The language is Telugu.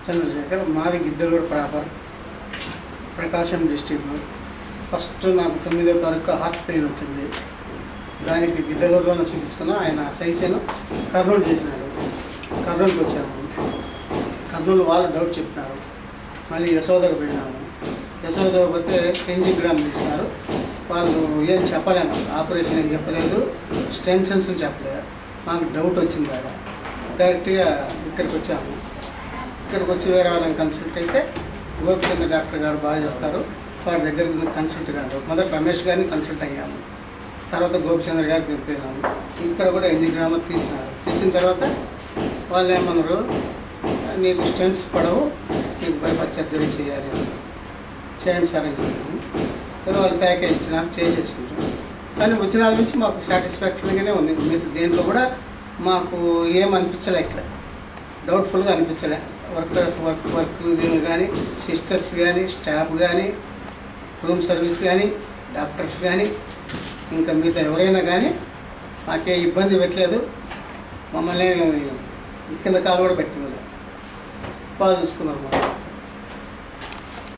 చంద్రశేఖర్ మాది Giddalur proper Prakasam district first నాకు తొమ్మిదో తారీఖు హార్ట్ పెయిన్ వచ్చింది దానికి గిద్దలూరులోనే చూపించుకున్నా ఆయన సైజును కర్నూలు చేసినాడు కర్నూలుకి వచ్చాము కర్నూలు వాళ్ళు డౌట్ చెప్పినారు మళ్ళీ యశోదకు పోయినాము యశోదకు పోతే ఎంజిగ్రామ్ తీసినారు వాళ్ళు ఏం చెప్పలేము ఆపరేషన్ ఏం చెప్పలేదు స్టెన్షన్స్ చెప్పలేదు మాకు డౌట్ వచ్చింది కదా డైరెక్ట్గా ఇక్కడికి వచ్చాము ఇక్కడికి వచ్చి వేరే వాళ్ళని కన్సల్ట్ అయితే గోపిచంద్ర డాక్టర్ గారు బాగా చేస్తారు వారి దగ్గర కన్సల్ట్ కాదు మొదట రమేష్ గారిని కన్సల్ట్ అయ్యాము తర్వాత గోపిచంద్ర గారికి పంపినాము ఇక్కడ కూడా ఎంజిగ్రామ్ తీసినారు తీసిన తర్వాత వాళ్ళు ఏమన్నారు నీకు స్టెన్స్ పడవు నీకు బైపాస్ సర్జరీ చేయాలి అన్నారు చేయండి సార్ అని చెప్పాము ఏదో వాళ్ళు ప్యాకేజ్ ఇచ్చినారు చేసేసిండ్రు కానీ వచ్చిన వాళ్ళ నుంచి మాకు సాటిస్ఫాక్షన్గానే ఉంది మిగతా దేంట్లో కూడా మాకు ఏమనిపించలే ఇక్కడ డౌట్ఫుల్గా అనిపించలే వర్కర్స్ వర్క్ వర్క్ దీని కానీ సిస్టర్స్ కానీ స్టాఫ్ కానీ రూమ్ సర్వీస్ కానీ డాక్టర్స్ కానీ ఇంకా మిగతా ఎవరైనా కానీ మాకే ఇబ్బంది పెట్టలేదు మమ్మల్ని కింద కాలు కూడా పెట్టలేదు బాగా చూసుకున్నారు మాకు